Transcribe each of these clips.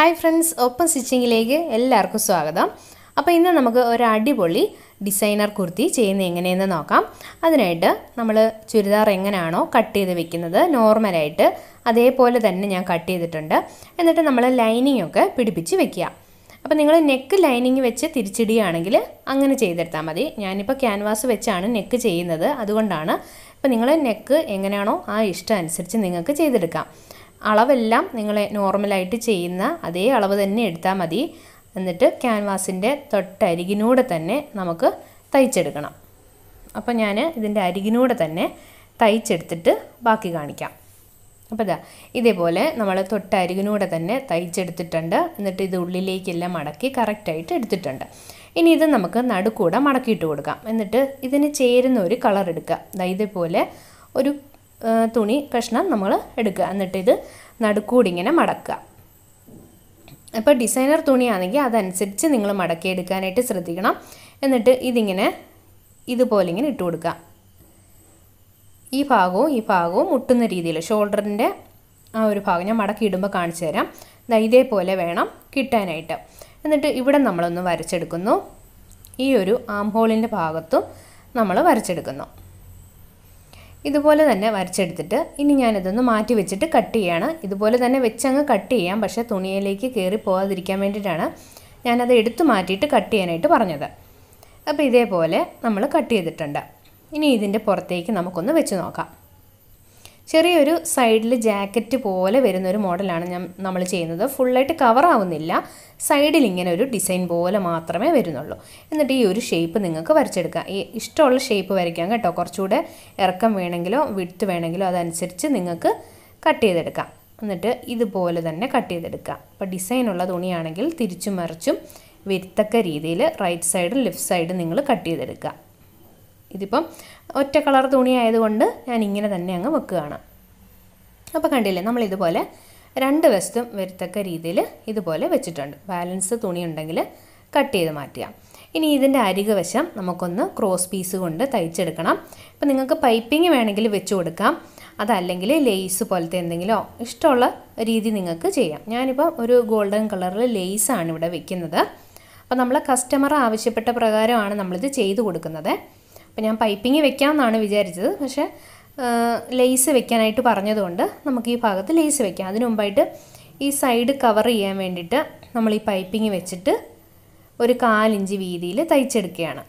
hi friends ഒപ്പം സ്റ്റിച്ചിങ്ങിലേക്ക് എല്ലാവർക്കും സ്വാഗതം അപ്പോൾ ഇന്ന് നമുക്ക് ഒരു അടിപൊളി ഡിസൈനർ കുർത്തി ചെയ്യുന്നത് എങ്ങനെയെന്ന് നോക്കാം അതിനായിട്ട് നമ്മൾ ചുരിദാർ എങ്ങനെയാണോ കട്ട് ചെയ്ത് വെക്കുന്നത് നോർമലായിട്ട് അതേപോലെ തന്നെ ഞാൻ കട്ട് ചെയ്തിട്ടുണ്ട് എന്നിട്ട് നമ്മൾ ലൈനിങ് ഒക്കെ പിടിപ്പിച്ച് വെക്കുക അപ്പോൾ നിങ്ങൾ നെക്ക് ലൈനിങ് വെച്ച് തിരിച്ചിടുകയാണെങ്കിൽ അങ്ങനെ ചെയ്തെടുത്താൽ മതി ഞാനിപ്പോൾ ക്യാൻവാസ് വെച്ചാണ് നെക്ക് ചെയ്യുന്നത് അതുകൊണ്ടാണ് ഇപ്പോൾ നിങ്ങൾ നെക്ക് എങ്ങനെയാണോ ആ ഇഷ്ടം അനുസരിച്ച് നിങ്ങൾക്ക് ചെയ്തെടുക്കാം അളവെല്ലാം നിങ്ങൾ നോർമലായിട്ട് ചെയ്യുന്ന അതേ അളവ് തന്നെ എടുത്താൽ മതി എന്നിട്ട് ക്യാൻവാസിൻ്റെ തൊട്ടരികിനൂടെ തന്നെ നമുക്ക് തയ്ച്ചെടുക്കണം അപ്പോൾ ഞാൻ ഇതിൻ്റെ അരികിനൂടെ തന്നെ തയ്ച്ചെടുത്തിട്ട് ബാക്കി കാണിക്കാം അപ്പോൾ ഇതാ ഇതേപോലെ നമ്മൾ തൊട്ടരികിനൂടെ തന്നെ തയ്ച്ചെടുത്തിട്ടുണ്ട് എന്നിട്ട് ഇത് ഉള്ളിലേക്കെല്ലാം മടക്കി കറക്റ്റായിട്ട് എടുത്തിട്ടുണ്ട് ഇനി ഇത് നമുക്ക് നടുക്കൂടെ മടക്കിയിട്ട് കൊടുക്കാം എന്നിട്ട് ഇതിന് ചേരുന്ന ഒരു കളർ എടുക്കുക ദാ ഇതേപോലെ ഒരു ആ, തുണി കഷ്ണം നമ്മൾ എടുക്കുക എന്നിട്ട് ഇത് നടുക്കൂടി ഇങ്ങനെ മടക്കുക അപ്പോൾ ഡിസൈനർ തുണിയാണെങ്കിൽ അതനുസരിച്ച് നിങ്ങൾ മടക്കിയെടുക്കാനായിട്ട് ശ്രദ്ധിക്കണം എന്നിട്ട് ഇതിങ്ങനെ ഇതുപോലെ ഇങ്ങനെ ഇട്ട് കൊടുക്കുക ഈ ഭാഗവും ഈ ഭാഗവും മുട്ടുന്ന രീതിയിൽ ഷോൾഡറിൻ്റെ ആ ഒരു ഭാഗം ഞാൻ മടക്കി ഇടുമ്പോൾ കാണിച്ചു തരാം ദാ ഇതേപോലെ വേണം കിട്ടാനായിട്ട് എന്നിട്ട് ഇവിടെ നമ്മളൊന്ന് വരച്ചെടുക്കുന്നു ഈ ഒരു ആം ഹോളിൻ്റെ ഭാഗത്തും നമ്മൾ വരച്ചെടുക്കുന്നു ഇതുപോലെ തന്നെ വരച്ചെടുത്തിട്ട് ഇനി ഞാനിതൊന്ന് മാറ്റി വെച്ചിട്ട് കട്ട് ചെയ്യാണ് ഇതുപോലെ തന്നെ വെച്ചങ്ങ് കട്ട് ചെയ്യാം പക്ഷേ തുണിയിലേക്ക് കയറി പോകാതിരിക്കാൻ വേണ്ടിയിട്ടാണ് ഞാനത് എടുത്തു മാറ്റിയിട്ട് കട്ട് ചെയ്യാനായിട്ട് പറഞ്ഞത് അപ്പോൾ ഇതേപോലെ നമ്മൾ കട്ട് ചെയ്തിട്ടുണ്ട് ഇനി ഇതിൻ്റെ പുറത്തേക്ക് നമുക്കൊന്ന് വെച്ച് നോക്കാം ചെറിയൊരു സൈഡിൽ ജാക്കറ്റ് പോലെ വരുന്ന ഒരു മോഡലാണ് ഞാൻ നമ്മൾ ചെയ്യുന്നത് ഫുള്ളായിട്ട് കവർ ആവുന്നില്ല സൈഡിൽ ഇങ്ങനെ ഒരു ഡിസൈൻ പോലെ മാത്രമേ വരുന്നുള്ളൂ എന്നിട്ട് ഈ ഒരു ഷേപ്പ് നിങ്ങൾക്ക് വരച്ചെടുക്കാം ഈ ഇഷ്ടമുള്ള ഷേപ്പ് വരയ്ക്കാം കേട്ടോ കുറച്ചുകൂടെ ഇറക്കം വേണമെങ്കിലോ വിടുത്ത് വേണമെങ്കിലോ അതനുസരിച്ച് നിങ്ങൾക്ക് കട്ട് ചെയ്തെടുക്കാം എന്നിട്ട് ഇതുപോലെ തന്നെ കട്ട് ചെയ്തെടുക്കാം അപ്പോൾ ഡിസൈനുള്ള തുണിയാണെങ്കിൽ തിരിച്ചും മറിച്ചും വരുത്തക്ക രീതിയിൽ റൈറ്റ് സൈഡും ലെഫ്റ്റ് സൈഡും നിങ്ങൾ കട്ട് ചെയ്തെടുക്കുക ഇതിപ്പം ഒറ്റ കളർ തുണി ആയതുകൊണ്ട് ഞാൻ ഇങ്ങനെ തന്നെ അങ്ങ് വെക്കുകയാണ് അപ്പോൾ കണ്ടില്ലേ നമ്മൾ ഇതുപോലെ രണ്ട് വശത്തും വരത്തക്ക രീതിയിൽ ഇതുപോലെ വെച്ചിട്ടുണ്ട് ബാലൻസ് തുണി ഉണ്ടെങ്കിൽ കട്ട് ചെയ്ത് മാറ്റുക ഇനി ഇതിൻ്റെ അരികു വശം നമുക്കൊന്ന് ക്രോസ് പീസ് കൊണ്ട് തയ്ച്ചെടുക്കണം ഇപ്പം നിങ്ങൾക്ക് പൈപ്പിംഗ് വേണമെങ്കിൽ വെച്ച് കൊടുക്കാം അതല്ലെങ്കിൽ ലേസ് പോലത്തെ എന്തെങ്കിലോ ഇഷ്ടമുള്ള രീതി നിങ്ങൾക്ക് ചെയ്യാം ഞാനിപ്പോൾ ഒരു ഗോൾഡൻ കളറിൽ ലേസാണ് ഇവിടെ വെക്കുന്നത് അപ്പോൾ നമ്മൾ കസ്റ്റമർ ആവശ്യപ്പെട്ട പ്രകാരമാണ് നമ്മളിത് ചെയ്തു കൊടുക്കുന്നത് അപ്പോൾ ഞാൻ പൈപ്പിംഗ് വെക്കാമെന്നാണ് വിചാരിച്ചത് പക്ഷേ ലേസ് വെക്കാനായിട്ട് പറഞ്ഞതുകൊണ്ട് നമുക്ക് ഈ ഭാഗത്ത് ലേസ് വെക്കാം അതിനു മുമ്പായിട്ട് ഈ സൈഡ് കവർ ചെയ്യാൻ വേണ്ടിയിട്ട് നമ്മൾ ഈ പൈപ്പിംഗ് വെച്ചിട്ട് ഒരു കാലിഞ്ച് വീതിയിൽ തയ്ച്ചെടുക്കുകയാണ്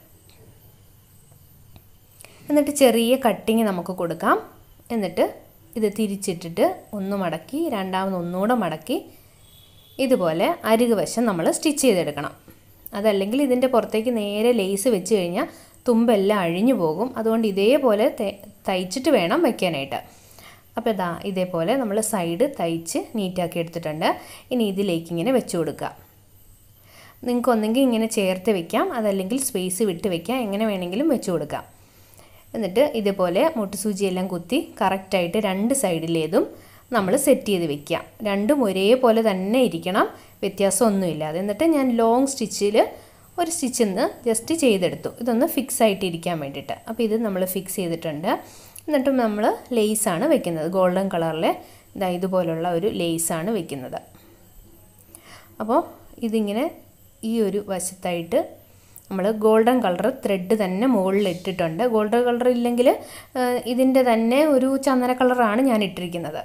എന്നിട്ട് ചെറിയ കട്ടിങ് നമുക്ക് കൊടുക്കാം എന്നിട്ട് ഇത് തിരിച്ചിട്ടിട്ട് ഒന്ന് മടക്കി രണ്ടാമത് ഒന്നുകൂടെ മടക്കി ഇതുപോലെ അരികുവശം നമ്മൾ സ്റ്റിച്ച് ചെയ്തെടുക്കണം അതല്ലെങ്കിൽ ഇതിൻ്റെ പുറത്തേക്ക് നേരെ ലേസ് വെച്ച് കഴിഞ്ഞാൽ തുമ്പെല്ലാം അഴിഞ്ഞു പോകും അതുകൊണ്ട് ഇതേപോലെ തെ- തയ്ച്ചിട്ട് വേണം വയ്ക്കാനായിട്ട് അപ്പോൾ ഇതാ ഇതേപോലെ നമ്മൾ സൈഡ് തയ്ച്ച് നീറ്റാക്കി എടുത്തിട്ടുണ്ട് ഇനി ഇതിലേക്ക് ഇങ്ങനെ വെച്ച് കൊടുക്കുക നിങ്ങൾക്ക് ഒന്നെങ്കിൽ ഇങ്ങനെ ചേർത്ത് വെക്കാം അതല്ലെങ്കിൽ സ്പേസ് വിട്ട് വെക്കാം എങ്ങനെ വേണമെങ്കിലും വെച്ച് കൊടുക്കാം എന്നിട്ട് ഇതുപോലെ മുട്ടുസൂചിയെല്ലാം കുത്തി കറക്റ്റായിട്ട് രണ്ട് സൈഡിലേതും നമ്മൾ സെറ്റ് ചെയ്ത് വെക്കുക രണ്ടും ഒരേപോലെ തന്നെ ഇരിക്കണം വ്യത്യാസമൊന്നുമില്ലാതെ എന്നിട്ട് ഞാൻ ലോങ് സ്റ്റിച്ചിൽ ഒരു സ്റ്റിച്ചിൽ നിന്ന് ജസ്റ്റ് ചെയ്തെടുത്തു ഇതൊന്ന് ഫിക്സ് ആയിട്ട് ഇരിക്കാൻ വേണ്ടിയിട്ട് അപ്പോൾ ഇത് നമ്മൾ ഫിക്സ് ചെയ്തിട്ടുണ്ട് എന്നിട്ട് നമ്മൾ ലേസാണ് വെക്കുന്നത് ഗോൾഡൻ കളറിലെ ഇതാ ഇതുപോലുള്ള ഒരു ലേസാണ് വെക്കുന്നത് അപ്പോൾ ഇതിങ്ങനെ ഈ ഒരു വശത്തായിട്ട് നമ്മൾ ഗോൾഡൻ കളർ ത്രെഡ് തന്നെ മുകളിൽ ഇട്ടിട്ടുണ്ട് ഗോൾഡൻ കളർ ഇല്ലെങ്കിൽ ഇതിൻ്റെ തന്നെ ഒരു ചന്ദന കളറാണ് ഞാൻ ഇട്ടിരിക്കുന്നത്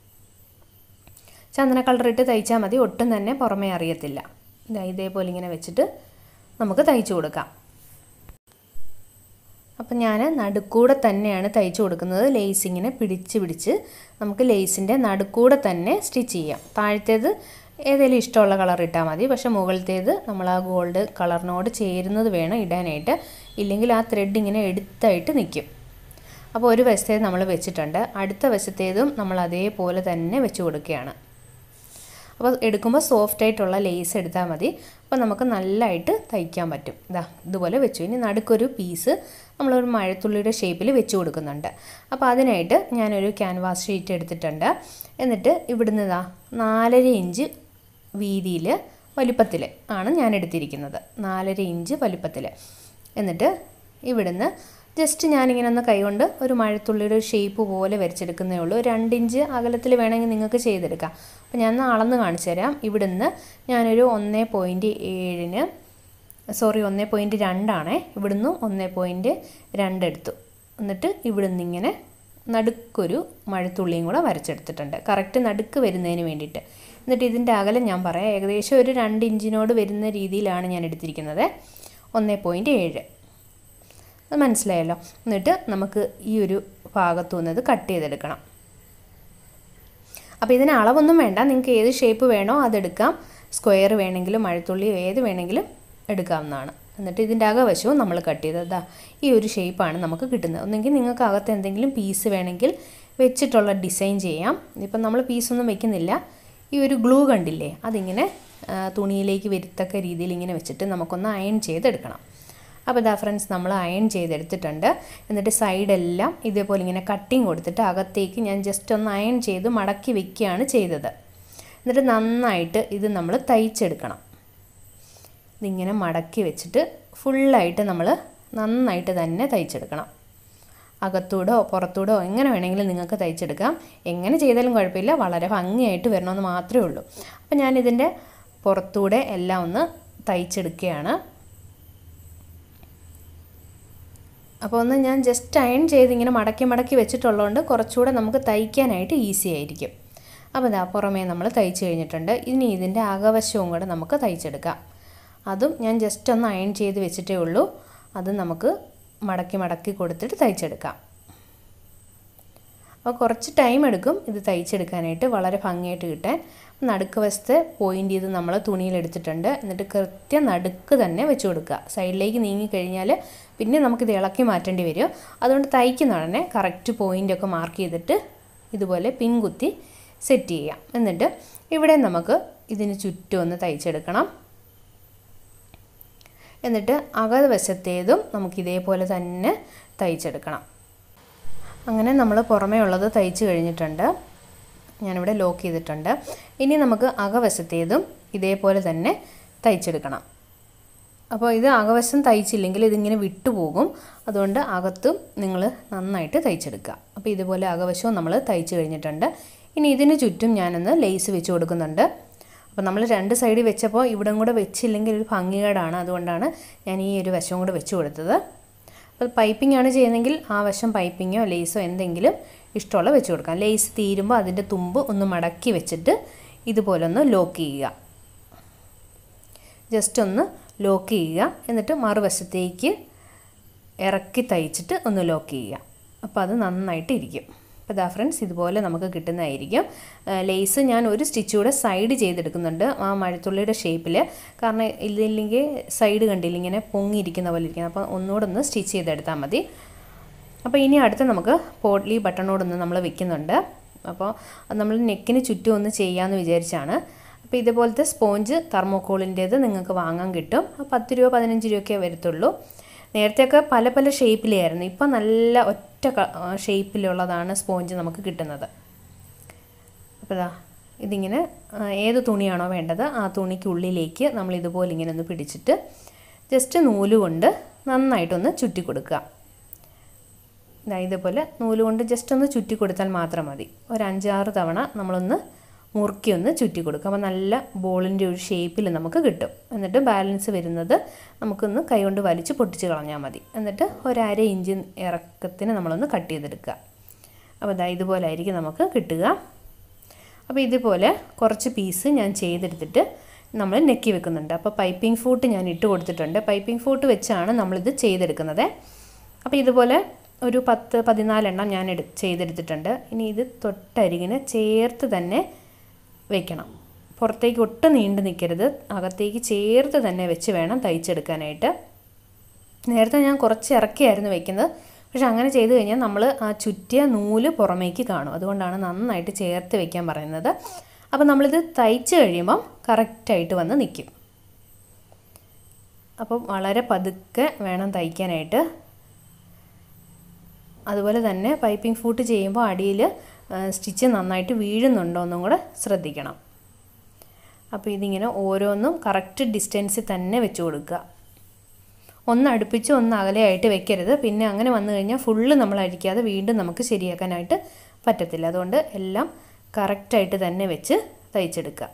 ചന്ദന കളർ ഇട്ട് തയ്ച്ചാൽ മതി ഒട്ടും തന്നെ പുറമേ അറിയത്തില്ല ദാ ഇതേപോലെ ഇങ്ങനെ വെച്ചിട്ട് നമുക്ക് തയ്ച്ചു കൊടുക്കാം അപ്പം ഞാൻ നടുക്കൂടെ തന്നെയാണ് തയ്ച്ചു കൊടുക്കുന്നത് ലേസ് ഇങ്ങനെ പിടിച്ച് പിടിച്ച് നമുക്ക് ലേസിൻ്റെ നടുക്കൂടെ തന്നെ സ്റ്റിച്ച് ചെയ്യാം താഴത്തേത് ഏതെങ്കിലും ഇഷ്ടമുള്ള കളർ ഇട്ടാൽ മതി പക്ഷേ മുകളിലത്തേത് നമ്മൾ ആ ഗോൾഡ് കളറിനോട് ചേരുന്നത് വേണം ഇടാനായിട്ട് ഇല്ലെങ്കിൽ ആ ത്രെഡ് ഇങ്ങനെ എടുത്തായിട്ട് നിൽക്കും അപ്പോൾ ഒരു വശത്തേത് നമ്മൾ വെച്ചിട്ടുണ്ട് അടുത്ത വശത്തേതും നമ്മൾ അതേപോലെ തന്നെ വെച്ച് കൊടുക്കുകയാണ് അപ്പോൾ എടുക്കുമ്പോൾ സോഫ്റ്റ് ആയിട്ടുള്ള ലേസ് എടുത്താൽ മതി അപ്പോൾ നമുക്ക് നല്ലതായിട്ട് തയ്ക്കാൻ പറ്റും ഇതാ ഇതുപോലെ വെച്ചു ഇനി നടുക്കൊരു പീസ് നമ്മളൊരു മഴത്തുള്ളിയുടെ ഷേപ്പിൽ വെച്ച് കൊടുക്കുന്നുണ്ട് അപ്പോൾ അതിനായിട്ട് ഞാനൊരു ക്യാൻവാസ് ഷീറ്റ് എടുത്തിട്ടുണ്ട് എന്നിട്ട് ഇവിടുന്ന് ഇതാ നാലര ഇഞ്ച് വീതിയിൽ വലിപ്പത്തിൽ ആണ് ഞാൻ എടുത്തിരിക്കുന്നത് നാലര ഇഞ്ച് വലിപ്പത്തിൽ എന്നിട്ട് ഇവിടുന്ന് ജസ്റ്റ് ഞാനിങ്ങനെ ഒന്ന് കൈകൊണ്ട് ഒരു മഴത്തുള്ളിയുടെ ഷേപ്പ് പോലെ വരച്ചെടുക്കുന്നേ ഉള്ളൂ രണ്ട് ഇഞ്ച് അകലത്തിൽ വേണമെങ്കിൽ നിങ്ങൾക്ക് ചെയ്തെടുക്കാം അപ്പോൾ ഞാൻ അളന്ന് കാണിച്ചു തരാം ഇവിടുന്ന് ഞാനൊരു ഒന്നേ പോയിൻറ്റ് ഏഴിന് സോറി ഒന്നേ പോയിൻറ്റ് രണ്ടാണേ ഇവിടുന്ന് ഒന്നേ പോയിൻറ്റ് രണ്ടെടുത്തു എന്നിട്ട് ഇവിടുന്ന് ഇങ്ങനെ നടുക്കൊരു മഴത്തുള്ളിയും കൂടെ വരച്ചെടുത്തിട്ടുണ്ട് കറക്റ്റ് നടുക്ക് വരുന്നതിന് വേണ്ടിയിട്ട് എന്നിട്ട് ഇതിൻ്റെ അകലം ഞാൻ പറയാം ഏകദേശം ഒരു രണ്ട് ഇഞ്ചിനോട് വരുന്ന രീതിയിലാണ് ഞാൻ എടുത്തിരിക്കുന്നത് ഒന്നേ പോയിൻറ്റ് ഏഴ് അത് മനസ്സിലായല്ലോ എന്നിട്ട് നമുക്ക് ഈ ഒരു ഭാഗത്തു നിന്നത് കട്ട് ചെയ്തെടുക്കണം അപ്പോൾ ഇതിന് അളവൊന്നും വേണ്ട നിങ്ങൾക്ക് ഏത് ഷേപ്പ് വേണോ അതെടുക്കാം സ്ക്വയർ വേണമെങ്കിലും മഴത്തുള്ളി ഏത് വേണമെങ്കിലും എടുക്കാവുന്നതാണ് എന്നിട്ട് ഇതിൻ്റെ അകവശവും നമ്മൾ കട്ട് ചെയ്തതാ ഈ ഒരു ഷേപ്പാണ് നമുക്ക് കിട്ടുന്നത് ഒന്നെങ്കിൽ നിങ്ങൾക്ക് അകത്ത് എന്തെങ്കിലും പീസ് വേണമെങ്കിൽ വെച്ചിട്ടുള്ള ഡിസൈൻ ചെയ്യാം ഇപ്പം നമ്മൾ പീസൊന്നും വെക്കുന്നില്ല ഈ ഒരു ഗ്ലൂ കണ്ടില്ലേ അതിങ്ങനെ തുണിയിലേക്ക് വരുത്തക്ക രീതിയിൽ ഇങ്ങനെ വെച്ചിട്ട് നമുക്കൊന്ന് അയൺ ചെയ്തെടുക്കണം അപ്പോൾ ഇതാ ഫ്രണ്ട്സ് നമ്മൾ അയൺ ചെയ്തെടുത്തിട്ടുണ്ട് എന്നിട്ട് സൈഡെല്ലാം ഇതേപോലെ ഇങ്ങനെ കട്ടിങ് കൊടുത്തിട്ട് അകത്തേക്ക് ഞാൻ ജസ്റ്റ് ഒന്ന് അയൺ ചെയ്ത് മടക്കി വെക്കുകയാണ് ചെയ്തത് എന്നിട്ട് നന്നായിട്ട് ഇത് നമ്മൾ തയ്ച്ചെടുക്കണം ഇതിങ്ങനെ മടക്കി വെച്ചിട്ട് ഫുള്ളായിട്ട് നമ്മൾ നന്നായിട്ട് തന്നെ തയ്ച്ചെടുക്കണം അകത്തൂടോ പുറത്തൂടോ എങ്ങനെ വേണമെങ്കിലും നിങ്ങൾക്ക് തയ്ച്ചെടുക്കാം എങ്ങനെ ചെയ്താലും കുഴപ്പമില്ല വളരെ ഭംഗിയായിട്ട് വരണമെന്ന് മാത്രമേ ഉള്ളൂ അപ്പോൾ ഞാനിതിൻ്റെ പുറത്തൂടെ എല്ലാം ഒന്ന് തയ്ച്ചെടുക്കുകയാണ് അപ്പോൾ ഒന്ന് ഞാൻ ജസ്റ്റ് അയൺ ചെയ്ത് ഇങ്ങനെ മടക്കി മടക്കി വെച്ചിട്ടുള്ളതുകൊണ്ട് കുറച്ചുകൂടെ നമുക്ക് തയ്ക്കാനായിട്ട് ഈസി ആയിരിക്കും അപ്പോൾ ഇതാ പുറമേ നമ്മൾ തയ്ച്ച് കഴിഞ്ഞിട്ടുണ്ട് ഇനി ഇതിൻ്റെ അകവശവും കൂടെ നമുക്ക് തയ്ച്ചെടുക്കാം അതും ഞാൻ ജസ്റ്റ് ഒന്ന് അയൺ ചെയ്ത് വെച്ചിട്ടേ ഉള്ളൂ അത് നമുക്ക് മടക്കി മടക്കി കൊടുത്തിട്ട് തയ്ച്ചെടുക്കാം അപ്പോൾ കുറച്ച് ടൈം എടുക്കും ഇത് തയ്ച്ചെടുക്കാനായിട്ട് വളരെ ഭംഗിയായിട്ട് കിട്ടാൻ നടുക്ക് വശത്തെ പോയിൻ്റ് ചെയ്ത് നമ്മൾ തുണിയിലെടുത്തിട്ടുണ്ട് എന്നിട്ട് കൃത്യം നടുക്ക് തന്നെ വെച്ച് കൊടുക്കുക സൈഡിലേക്ക് നീങ്ങിക്കഴിഞ്ഞാൽ പിന്നെ നമുക്കിത് ഇളക്കി മാറ്റേണ്ടി വരും അതുകൊണ്ട് തയ്ക്കുന്ന ഉടനെ കറക്റ്റ് പോയിൻ്റൊക്കെ മാർക്ക് ചെയ്തിട്ട് ഇതുപോലെ പിൻ കുത്തി സെറ്റ് ചെയ്യാം എന്നിട്ട് ഇവിടെ നമുക്ക് ഇതിന് ചുറ്റും ഒന്ന് തയ്ച്ചെടുക്കണം എന്നിട്ട് അകവശത്തേതും നമുക്ക് ഇതേപോലെ തന്നെ തയ്ച്ചെടുക്കണം അങ്ങനെ നമ്മൾ പുറമേ ഉള്ളത് തയ്ച്ച് കഴിഞ്ഞിട്ടുണ്ട് ഞാനിവിടെ ലോക്ക് ചെയ്തിട്ടുണ്ട് ഇനി നമുക്ക് അകവശത്തേതും ഇതേപോലെ തന്നെ തയ്ച്ചെടുക്കണം അപ്പോൾ ഇത് അകവശം തയ്ച്ചില്ലെങ്കിൽ ഇതിങ്ങനെ വിട്ടുപോകും അതുകൊണ്ട് അകത്തും നിങ്ങൾ നന്നായിട്ട് തയ്ച്ചെടുക്കുക അപ്പോൾ ഇതുപോലെ അകവശവും നമ്മൾ തയ്ച്ച് കഴിഞ്ഞിട്ടുണ്ട് ഇനി ഇതിന് ചുറ്റും ഞാനൊന്ന് ലേസ് വെച്ച് കൊടുക്കുന്നുണ്ട് അപ്പോൾ നമ്മൾ രണ്ട് സൈഡിൽ വെച്ചപ്പോൾ ഇവിടെ കൂടെ വെച്ചില്ലെങ്കിൽ ഒരു ഭംഗികേടാണ് അതുകൊണ്ടാണ് ഞാൻ ഈ ഒരു വശവും കൂടെ വെച്ച് കൊടുത്തത് അപ്പോൾ പൈപ്പിംഗ് ആണ് ചെയ്യുന്നതെങ്കിൽ ആ വശം പൈപ്പിങ്ങോ ലേസോ എന്തെങ്കിലും ഇഷ്ടമുള്ള വെച്ച് കൊടുക്കാം ലേസ് തീരുമ്പോൾ അതിൻ്റെ തുമ്പ് ഒന്ന് മടക്കി വെച്ചിട്ട് ഇതുപോലെ ഒന്ന് ലോക്ക് ചെയ്യുക ജസ്റ്റ് ഒന്ന് ലോക്ക് ചെയ്യുക എന്നിട്ട് മറുവശത്തേക്ക് ഇറക്കി തയ്ച്ചിട്ട് ഒന്ന് ലോക്ക് ചെയ്യുക അപ്പോൾ അത് നന്നായിട്ട് ഇരിക്കും അപ്പോൾ ഇതാ ഫ്രണ്ട്സ് ഇതുപോലെ നമുക്ക് കിട്ടുന്നതായിരിക്കും ലേസ് ഞാൻ ഒരു സ്റ്റിച്ച് കൂടെ സൈഡ് ചെയ്തെടുക്കുന്നുണ്ട് ആ മഴത്തുള്ളിയുടെ ഷേപ്പിൽ കാരണം ഇല്ലെങ്കിൽ സൈഡ് കണ്ടില്ല ഇങ്ങനെ പൊങ്ങിയിരിക്കുന്ന പോലെ ഇരിക്കുന്നത് അപ്പോൾ ഒന്നുകൂടെ ഒന്ന് സ്റ്റിച്ച് ചെയ്തെടുത്താൽ മതി അപ്പോൾ ഇനി അടുത്ത് നമുക്ക് പോട്ട്ലി ബട്ടണോടൊന്ന് നമ്മൾ വെക്കുന്നുണ്ട് അപ്പോൾ അത് നമ്മൾ നെക്കിന് ചുറ്റും ഒന്ന് ചെയ്യാമെന്ന് വിചാരിച്ചാണ് അപ്പോൾ ഇതുപോലത്തെ സ്പോഞ്ച് തെർമോക്കോളിൻ്റേത് നിങ്ങൾക്ക് വാങ്ങാൻ കിട്ടും പത്ത് രൂപ പതിനഞ്ച് രൂപയൊക്കെ വരത്തുള്ളൂ നേരത്തെയൊക്കെ പല പല ഷേപ്പിലായിരുന്നു ഇപ്പം നല്ല ഒറ്റ ഷേപ്പിലുള്ളതാണ് സ്പോഞ്ച് നമുക്ക് കിട്ടുന്നത് അപ്പോൾ ഇതാ ഇതിങ്ങനെ ഏത് തുണിയാണോ വേണ്ടത് ആ തുണിക്കുള്ളിലേക്ക് നമ്മൾ ഇതുപോലെ ഇങ്ങനെ ഒന്ന് പിടിച്ചിട്ട് ജസ്റ്റ് നൂല് കൊണ്ട് നന്നായിട്ടൊന്ന് ചുറ്റി കൊടുക്കുക ഇതാ ഇതുപോലെ നൂല് കൊണ്ട് ജസ്റ്റ് ഒന്ന് ചുറ്റി കൊടുത്താൽ മാത്രം മതി ഒരു അഞ്ചാറ് തവണ നമ്മളൊന്ന് മുറുക്കി ഒന്ന് ചുറ്റി കൊടുക്കും അപ്പോൾ നല്ല ബോളിൻ്റെ ഒരു ഷേപ്പിൽ നമുക്ക് കിട്ടും എന്നിട്ട് ബാലൻസ് വരുന്നത് നമുക്കൊന്ന് കൈകൊണ്ട് വലിച്ച് പൊട്ടിച്ച് കളഞ്ഞാൽ മതി എന്നിട്ട് ഒരു അര ഇഞ്ച് ഇറക്കത്തിന് നമ്മളൊന്ന് കട്ട് ചെയ്തെടുക്കുക അപ്പോൾ ഇതാ ഇതുപോലെ ആയിരിക്കും നമുക്ക് കിട്ടുക അപ്പോൾ ഇതുപോലെ കുറച്ച് പീസ് ഞാൻ ചെയ്തെടുത്തിട്ട് നമ്മൾ നെക്കി വെക്കുന്നുണ്ട് അപ്പോൾ പൈപ്പിംഗ് ഫൂട്ട് ഞാൻ ഇട്ട് കൊടുത്തിട്ടുണ്ട് പൈപ്പിംഗ് ഫൂട്ട് വെച്ചാണ് നമ്മളിത് ചെയ്തെടുക്കുന്നത് അപ്പോൾ ഇതുപോലെ ഒരു പത്ത് പതിനാലെണ്ണം ഞാൻ എടു ചെയ്തെടുത്തിട്ടുണ്ട് ഇനി ഇത് തൊട്ടരികിന് ചേർത്ത് തന്നെ വെക്കണം പുറത്തേക്ക് ഒട്ടും നീണ്ടു നിൽക്കരുത് അകത്തേക്ക് ചേർത്ത് തന്നെ വെച്ച് വേണം തയ്ച്ചെടുക്കാനായിട്ട് നേരത്തെ ഞാൻ കുറച്ച് ഇറക്കിയായിരുന്നു വെക്കുന്നത് പക്ഷെ അങ്ങനെ ചെയ്തു കഴിഞ്ഞാൽ നമ്മൾ ആ ചുറ്റിയ നൂല് പുറമേക്ക് കാണും അതുകൊണ്ടാണ് നന്നായിട്ട് ചേർത്ത് വെക്കാൻ പറയുന്നത് അപ്പോൾ നമ്മളിത് തയ്ച്ച് കഴിയുമ്പം കറക്റ്റായിട്ട് വന്ന് നിൽക്കും അപ്പം വളരെ പതുക്കെ വേണം തയ്ക്കാനായിട്ട് അതുപോലെ തന്നെ പൈപ്പിംഗ് ഫൂട്ട് ചെയ്യുമ്പോൾ അടിയിൽ സ്റ്റിച്ച് നന്നായിട്ട് വീഴുന്നുണ്ടോ എന്നും കൂടെ ശ്രദ്ധിക്കണം അപ്പോൾ ഇതിങ്ങനെ ഓരോന്നും കറക്റ്റ് ഡിസ്റ്റൻസിൽ തന്നെ വെച്ച് കൊടുക്കുക ഒന്ന് അടുപ്പിച്ച് ഒന്ന് അകലെയായിട്ട് വെക്കരുത് പിന്നെ അങ്ങനെ വന്നു കഴിഞ്ഞാൽ ഫുള്ള് നമ്മൾ അഴിക്കാതെ വീണ്ടും നമുക്ക് ശരിയാക്കാനായിട്ട് പറ്റത്തില്ല അതുകൊണ്ട് എല്ലാം കറക്റ്റായിട്ട് തന്നെ വെച്ച് തയ്ച്ചെടുക്കുക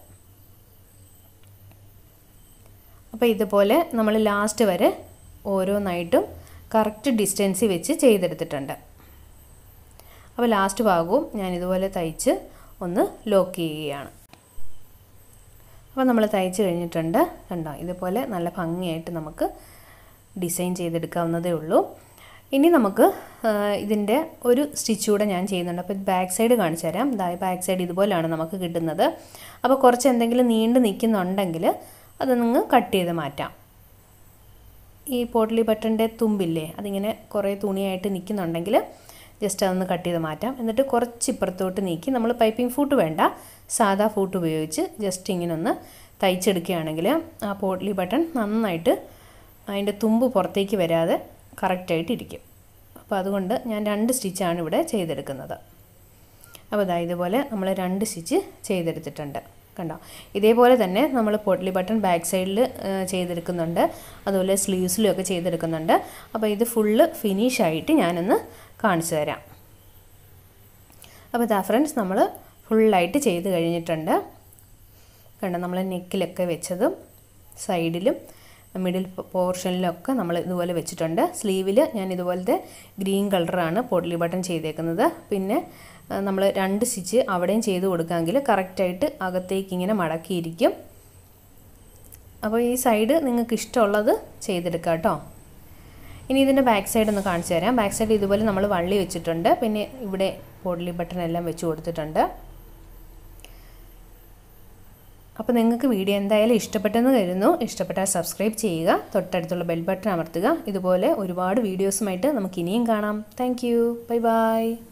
അപ്പോൾ ഇതുപോലെ നമ്മൾ ലാസ്റ്റ് വരെ ഓരോന്നായിട്ടും കറക്റ്റ് ഡിസ്റ്റൻസിൽ വെച്ച് ചെയ്തെടുത്തിട്ടുണ്ട് അപ്പോൾ ലാസ്റ്റ് ഭാഗവും ഞാൻ ഇതുപോലെ തയ്ച്ച് ഒന്ന് ലോക്ക് ചെയ്യുകയാണ് അപ്പോൾ നമ്മൾ തയ്ച്ച് കഴിഞ്ഞിട്ടുണ്ട് കണ്ടോ ഇതുപോലെ നല്ല ഭംഗിയായിട്ട് നമുക്ക് ഡിസൈൻ ചെയ്തെടുക്കാവുന്നതേ ഉള്ളൂ ഇനി നമുക്ക് ഇതിൻ്റെ ഒരു സ്റ്റിച്ച് കൂടെ ഞാൻ ചെയ്യുന്നുണ്ട് അപ്പോൾ ബാക്ക് സൈഡ് കാണിച്ചു തരാം ഇതായി ബാക്ക് സൈഡ് ഇതുപോലെയാണ് നമുക്ക് കിട്ടുന്നത് അപ്പോൾ കുറച്ച് എന്തെങ്കിലും നീണ്ട് നിൽക്കുന്നുണ്ടെങ്കിൽ അത് നിങ്ങൾ കട്ട് ചെയ്ത് മാറ്റാം ഈ പോട്ട്ലി ബട്ടൻ്റെ തുമ്പില്ലേ അതിങ്ങനെ കുറേ തുണിയായിട്ട് നിൽക്കുന്നുണ്ടെങ്കിൽ ജസ്റ്റ് അതൊന്ന് കട്ട് ചെയ്ത് മാറ്റാം എന്നിട്ട് കുറച്ച് ഇപ്പുറത്തോട്ട് നീക്കി നമ്മൾ പൈപ്പിംഗ് ഫൂട്ട് വേണ്ട സാധാ ഫൂട്ട് ഉപയോഗിച്ച് ജസ്റ്റ് ഇങ്ങനെ ഒന്ന് തയ്ച്ചെടുക്കുകയാണെങ്കിൽ ആ പോട്ട്ലി ബട്ടൺ നന്നായിട്ട് അതിൻ്റെ തുമ്പ് പുറത്തേക്ക് വരാതെ കറക്റ്റായിട്ട് ഇരിക്കും അപ്പോൾ അതുകൊണ്ട് ഞാൻ രണ്ട് സ്റ്റിച്ചാണ് ഇവിടെ ചെയ്തെടുക്കുന്നത് അപ്പോൾ ഇതാ ഇതുപോലെ നമ്മൾ രണ്ട് സ്റ്റിച്ച് ചെയ്തെടുത്തിട്ടുണ്ട് കണ്ടോ ഇതേപോലെ തന്നെ നമ്മൾ പോട്ട്ലി ബട്ടൺ ബാക്ക് സൈഡിൽ ചെയ്തെടുക്കുന്നുണ്ട് അതുപോലെ സ്ലീവ്സിലും ഒക്കെ ചെയ്തെടുക്കുന്നുണ്ട് അപ്പോൾ ഇത് ഫുള്ള് ഫിനിഷായിട്ട് ഞാനൊന്ന് കാണിച്ചു തരാം അപ്പോൾ ഇതാ ഫ്രണ്ട്സ് നമ്മൾ ഫുള്ളായിട്ട് ചെയ്ത് കഴിഞ്ഞിട്ടുണ്ട് കണ്ടോ നമ്മൾ നെക്കിലൊക്കെ വെച്ചതും സൈഡിലും മിഡിൽ പോർഷനിലൊക്കെ നമ്മൾ ഇതുപോലെ വെച്ചിട്ടുണ്ട് സ്ലീവിൽ ഞാൻ ഇതുപോലത്തെ ഗ്രീൻ കളറാണ് പോട്ട്ലി ബട്ടൺ ചെയ്തേക്കുന്നത് പിന്നെ നമ്മൾ രണ്ട് സ്റ്റിച്ച് അവിടെയും ചെയ്ത് കൊടുക്കാമെങ്കിൽ കറക്റ്റായിട്ട് അകത്തേക്ക് ഇങ്ങനെ മടക്കിയിരിക്കും അപ്പോൾ ഈ സൈഡ് നിങ്ങൾക്ക് ഇഷ്ടമുള്ളത് ചെയ്തെടുക്കാം കേട്ടോ ഇനി ഇതിൻ്റെ ബാക്ക് സൈഡ് ഒന്ന് കാണിച്ചു തരാം ബാക്ക് സൈഡ് ഇതുപോലെ നമ്മൾ വള്ളി വെച്ചിട്ടുണ്ട് പിന്നെ ഇവിടെ പോട്ട്ലി ബട്ടൺ എല്ലാം വെച്ച് കൊടുത്തിട്ടുണ്ട് അപ്പോൾ നിങ്ങൾക്ക് വീഡിയോ എന്തായാലും ഇഷ്ടപ്പെട്ടെന്ന് കരുതുന്നു ഇഷ്ടപ്പെട്ടാൽ സബ്സ്ക്രൈബ് ചെയ്യുക തൊട്ടടുത്തുള്ള ബെൽ ബട്ടൺ അമർത്തുക ഇതുപോലെ ഒരുപാട് വീഡിയോസുമായിട്ട് നമുക്ക് ഇനിയും കാണാം താങ്ക് യു ബൈ ബൈ